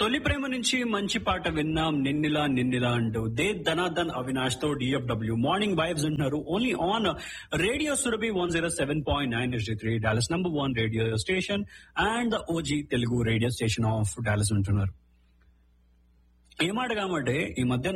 తొలి ప్రేమ నుంచి మంచి పాట విన్నాం నిన్నిలా నిన్నిలా అంటూ దే ధనాధన్ అవినాష్ తో డిఎఫ్డబ్ల్యూ మార్నింగ్ వైబ్స్ ఉంటున్నారు only on radio Surabhi one zero seven point nine S three Dallas number one radio station and OG Telugu radio station of Dallas ఉంటున్నారు ఏమాట కాబట్టి ఈ మధ్యన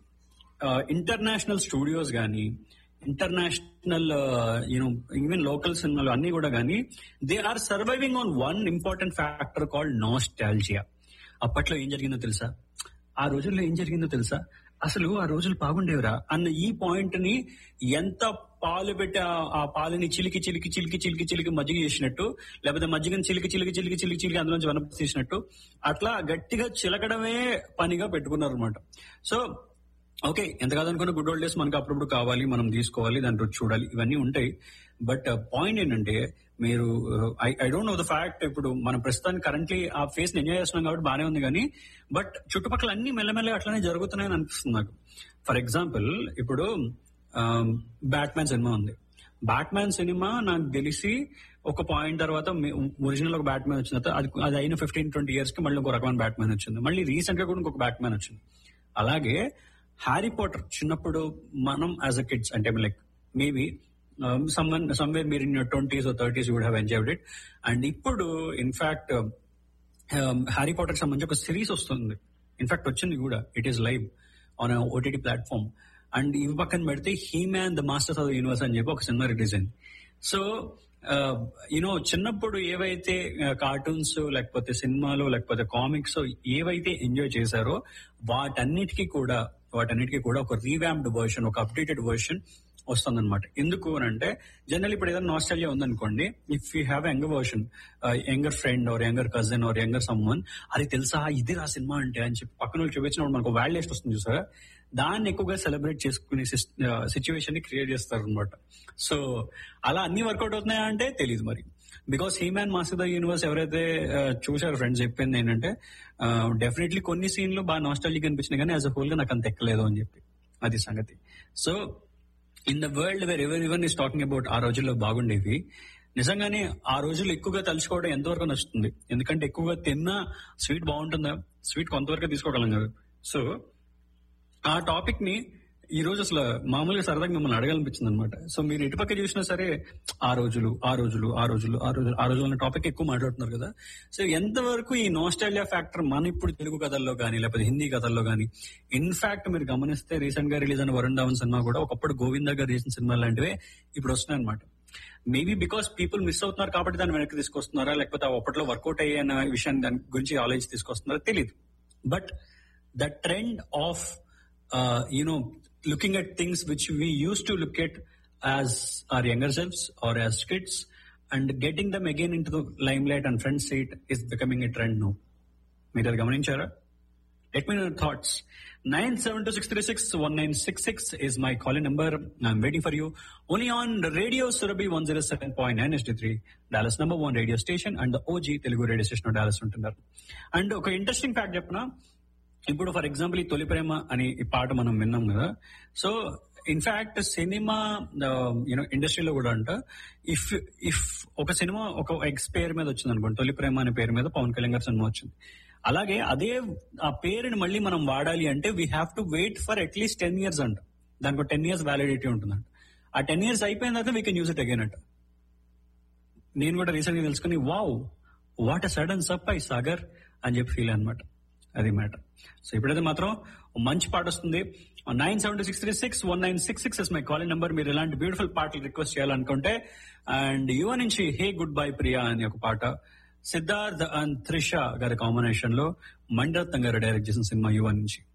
ఇంటర్నేషనల్ స్టూడియోస్ కానీ ఇంటర్నేషనల్ యూనో ఈవెన్ లోకల్ సినిమాలు అన్ని కూడా కానీ they are surviving on one important factor called nostalgia అప్పట్లో ఏం జరిగిందో తెలుసా ఆ రోజుల్లో ఏం జరిగిందో తెలుసా అసలు ఆ రోజులు బాగుండేవిరా అన్న ఈ పాయింట్ ని ఎంత పాలు పెట్టి ఆ- ఆ పాలని చిలికి చిలికి చిలికి చిలికి చిలికి మజ్జిగ చేసినట్టు లేకపోతే మజ్జిగని చిలికి చిలికి చిలికి చిలికి చిలికి అందులోంచి వనప తీసినట్టు అట్లా గట్టిగా చిలకడమే పనిగా పెట్టుకున్నారు అనమాట సో ఓకే ఎంత కాదనుకున్న గుడ్ ఓల్డ్ డేస్ మనకు అప్పుడప్పుడు కావాలి మనం తీసుకోవాలి దాని రుచి చూడాలి ఇవన్నీ ఉంటాయి బట్ పాయింట్ ఏంటంటే మీరు I I don't know the fact ఇప్పుడు మనం ప్రస్తుతానికి కరెంట్లీ ఆ ఫేస్ ఎంజాయ్ చేస్తున్నాం కాబట్టి బానే ఉంది కానీ బట్ చుట్టుపక్కల అన్ని మెల్లమెల్ల అట్లనే జరుగుతున్నాయని అనిపిస్తుంది నాకు ఫర్ ఎగ్జాంపుల్ ఇప్పుడు బ్యాట్మ్యాన్ సినిమా ఉంది బ్యాట్మ్యాన్ సినిమా నాకు తెలిసి ఒక పాయింట్ తర్వాత ఒరిజినల్ ఒక బ్యాట్మ్యాన్ వచ్చిన తర్వాత అది అది అయిన ఫిఫ్టీన్ ట్వంటీ ఇయర్స్ కి మళ్ళీ ఒక రకమైన బ్యాట్మ్యాన్ వచ్చింది మళ్ళీ రీసెంట్ గా కూడా ఇంకొక బ్యాట్మ్యాన్ వచ్చింది అలాగే హ్యారీ పాటర్ చిన్నప్పుడు మనం యాజ్ అ కిడ్స్ అంటే లైక్ మేబీ సమ్వన్ సమ్వేర్ మీరు in twenties thirties would have enjoyed it and ఇప్పుడు ఇన్ఫాక్ట్ హ్యారీ పాటర్ సంబంధించి ఒక సిరీస్ వస్తుంది ఇన్ఫాక్ట్ వచ్చింది కూడా it is live on OTT platform and ఇవి పక్కన పెడితే He Man the Masters of the Universe అని చెప్పి ఒక సినిమా రిలీజ్ అయింది సో యూనో చిన్నప్పుడు ఏవైతే కార్టూన్స్ లేకపోతే సినిమాలు లేకపోతే కామిక్స్ ఏవైతే ఎంజాయ్ చేశారో వాటన్నిటికీ కూడా వాటన్నిటికీ కూడా ఒక రీవ్యాంప్డ్ వర్షన్ ఒక అప్డేటెడ్ వర్షన్ వస్తుందన్నమాట ఎందుకు అని అంటే జనరల్ ఇప్పుడు ఏదైనా నాస్టాలియా ఉందనుకోండి if you have younger version younger friend or younger cousin or younger someone అది తెలుసా ఇది ఆ సినిమా అంటే అని చెప్పి పక్కన వాళ్ళు చూపించినప్పుడు మనకు వాల్యుయేషన్ వస్తుంది చూసారా దాన్ని ఎక్కువగా సెలబ్రేట్ చేసుకునే సిచ్యువేషన్ ని క్రియేట్ చేస్తారు అనమాట సో అలా అన్ని వర్కౌట్ అవుతున్నాయా అంటే తెలియదు మరి because He Man master the Universe ఎవరైతే ఆ, చూశారో ఫ్రెండ్స్ చెప్పింది ఏంటంటే డెఫినెట్లీ కొన్ని సీన్లు బాగా నాస్టాలిక్ అనిపించినాయి కానీ యాజ్ అ హోల్ గా నాకు అంత ఎక్కలేదు అని చెప్పి అది సంగతి so in the world wherever ever is talking about ఆ రోజుల్లో బాగుండేవి నిజంగానే ఆ రోజులు ఎక్కువగా తలుచుకోవడం ఎంతవరకు నచ్చుతుంది ఎందుకంటే ఎక్కువగా తిన్నా స్వీట్ బాగుంటుందా స్వీట్ కొంతవరకు తీసుకోగలం కదా సో ఆ టాపిక్ ని ఈ రోజు అసలు మామూలుగా సరదాగా మిమ్మల్ని అడగాలనిపించింది అనమాట సో మీరు ఇటుపక్క చూసినా సరే ఆ రోజులు ఆ రోజులు ఆ రోజులు ఆ రోజులు ఆ రోజులు అనే టాపిక్ ఎక్కువ మాట్లాడుతున్నారు కదా సో ఎంతవరకు ఈ నోస్టాలియా ఫ్యాక్టర్ మన ఇప్పుడు తెలుగు కథల్లో కానీ లేకపోతే హిందీ కథల్లో కానీ ఇన్ఫాక్ట్ మీరు గమనిస్తే రీసెంట్ గా రిలీజ్ అయిన వరుణ్ ధావన్ సినిమా కూడా ఒకప్పుడు గోవిందా గారు చేసిన సినిమా లాంటివే ఇప్పుడు వస్తున్నాయి అనమాట మేబీ బికాస్ పీపుల్ మిస్ అవుతున్నారు కాబట్టి దాన్ని వెనక్కి తీసుకొస్తున్నారా లేకపోతే ఆ అప్పట్లో వర్కౌట్ అయ్యే అన్న విషయాన్ని దాని గురించి ఆలోచించి తీసుకొస్తున్నారా తెలియదు but the trend of uh, you know looking at things which we used to look at as our younger selves or as kids and getting them again into the limelight and front seat is becoming a trend now మీరు అది గమనించారా Let me know your thoughts. 972-636-1966 is my calling number. I'm waiting for you. Only on the Radio Surabhi 107.9 HD3, Dallas number one radio station and the OG Telugu radio station of Dallas ఉంటున్నారు and ఒక interesting fact చెప్పిన ఇప్పుడు for example ఈ తొలి ప్రేమ అని ఈ పాట మనం విన్నాం కదా సో ఇన్ఫాక్ట్ సినిమా యూనో ఇండస్ట్రీలో కూడా అంట ఇఫ్ ఇఫ్ ఒక సినిమా ఒక ఎక్స్ పేరు మీద వచ్చింది అనుకోండి తొలి ప్రేమ అనే పేరు మీద పవన్ కళ్యాణ్ గారి సినిమా వచ్చింది అలాగే అదే ఆ పేరుని మళ్ళీ మనం వాడాలి అంటే we have to wait for at least ten years అంట దానికి టెన్ ఇయర్స్ వ్యాలిడిటీ ఉంటుందంట ఆ టెన్ ఇయర్స్ అయిపోయిన తర్వాత we can use it again అంట నేను కూడా రీసెంట్ గా తెలుసుకుని wow what a sudden surprise Sagar అని చెప్పి ఫీల్ అనమాట అది మ్యాటర్ సో ఇప్పుడైతే మాత్రం ఓ మంచి పాట వస్తుంది nine seven six three six one nine six six is my calling number మీరు ఇలాంటి బ్యూటిఫుల్ పాటలు రిక్వెస్ట్ చేయాలనుకుంటే అండ్ యువ నుంచి హే గుడ్ బై ప్రియా అని ఒక పాట సిద్ధార్థ్ అండ్ త్రిష గారి కాంబినేషన్ లో మణిరత్నం గారు డైరెక్ట్ చేసిన సినిమా యువ నుంచి